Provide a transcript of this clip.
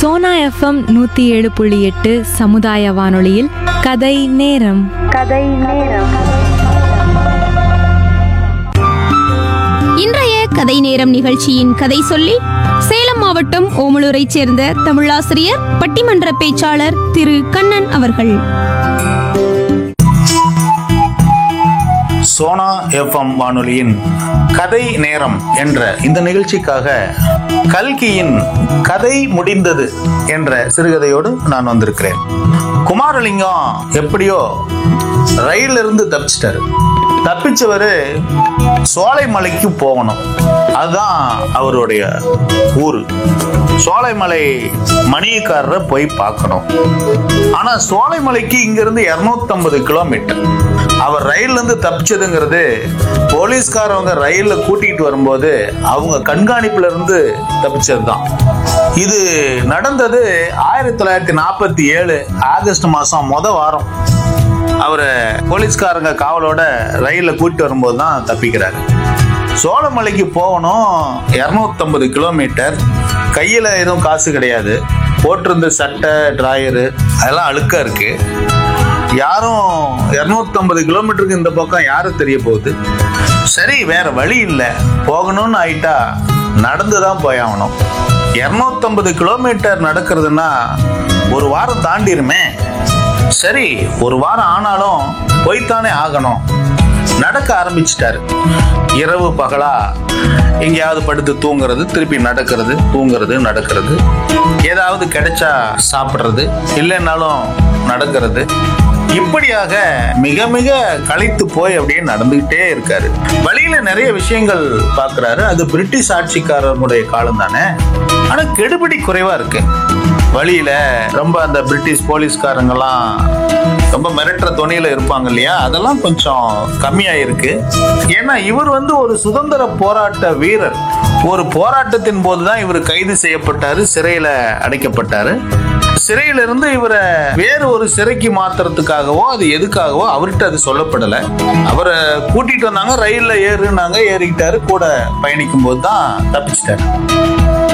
Sona FM நூத்தி ஏழு புள்ளி எட்டு சமுதாய வானொலியில் கதை நேரம் இன்றைய கதை நேரம் நிகழ்ச்சியின் கதை சொல்லி சேலம் மாவட்டம் ஓமலூரைச் சேர்ந்த தமிழாசிரியர் பட்டிமன்ற பேச்சாளர் திரு கண்ணன் அவர்கள் சோனா எஃப்எம் வானொலியின் கதை நேரம் என்ற இந்த நிகழ்ச்சிக்காக கல்கியின் கதை முடிந்தது என்ற சிறுகதையோடு நான் வந்திருக்கிறேன் குமாரலிங்கம் எப்படியோ ரயில்ல இருந்து தப்பிச்சிட்டாரு தப்பிச்சவரு சோலைமலைக்கு போகணும் அதுதான் அவருடைய ஊரு சோலைமலை மணியக்காரரை போய் பார்க்கணும் ஆனா சோலைமலைக்கு இங்க இருந்து 250 கிலோமீட்டர் அவர் ரயில்ல இருந்து தப்பிச்சதுங்கிறது போலீஸ்காரவங்க ரயில்ல கூட்டிட்டு வரும்போது அவங்க கண்காணிப்புல இருந்து தப்பிச்சதுதான் இது நடந்தது ஆயிரத்தி தொள்ளாயிரத்தி நாற்பத்தி ஏழு ஆகஸ்ட் மாசம் முத வாரம் அவரை போலீஸ்காரங்க காவலோட ரயில்ல கூட்டிட்டு வரும்போது தான் தப்பிக்கிறாரு சோளமலைக்கு போகணும் 250 கிலோமீட்டர் கையில எதுவும் காசு கிடையாது போட்டிருந்த சட்டை டிராயரு அதெல்லாம் அழுக்கா இருக்கு யாரும் 250 கிலோமீட்டருக்கு இந்த பக்கம் யாரும் தெரிய போகுது சரி வேற வழி இல்லை போகணும்னு ஆயிட்டா நடந்து தான் போயாகணும் 250 கிலோமீட்டர் நடக்கிறதுனா ஒரு வாரம் தாண்டிருமே சரி ஒரு வாரம் ஆனாலும் போய்த்தானே ஆகணும் நடக்க ஆரம்பிச்சிட்டாரு இரவு பகலா எங்கேயாவது படுத்து தூங்குறது திருப்பி நடக்கிறது தூங்குறது நடக்கிறது ஏதாவது கிடைச்சா சாப்பிட்றது இல்லைன்னாலும் நடக்கிறது இப்படியாக மிக மிக களைத்து போய் அப்படியே நடந்துகிட்டே இருக்காரு வழியில நிறைய விஷயங்கள் பார்க்கறாரு அது பிரிட்டிஷ் ஆட்சிக்காரனுடைய காலம் தானே ஆனா கெடுபிடி குறைவா இருக்கு வழியில ரொம்ப அந்த பிரிட்டிஷ் போலீஸ்காரங்கெல்லாம் ரொம்ப மிரட்டுற துணியில இருப்பாங்க இல்லையா அதெல்லாம் கொஞ்சம் கம்மியா இருக்கு ஏன்னா இவர் வந்து ஒரு சுதந்திர போராட்ட வீரர் ஒரு போராட்டத்தின் போதுதான் இவர் கைது செய்யப்பட்டாரு சிறையில அடைக்கப்பட்டாரு சிறையில இருந்து இவரை வேறு ஒரு சிறைக்கு மாத்துறதுக்காகவோ அது எதுக்காகவோ அவர்கிட்ட அது சொல்லப்படல அவரை கூட்டிட்டு வந்தாங்க ரயில்ல ஏறுனாங்க ஏறிக்கிட்டாரு கூட பயணிக்கும் போது தான் தப்பிச்சிட்டாரு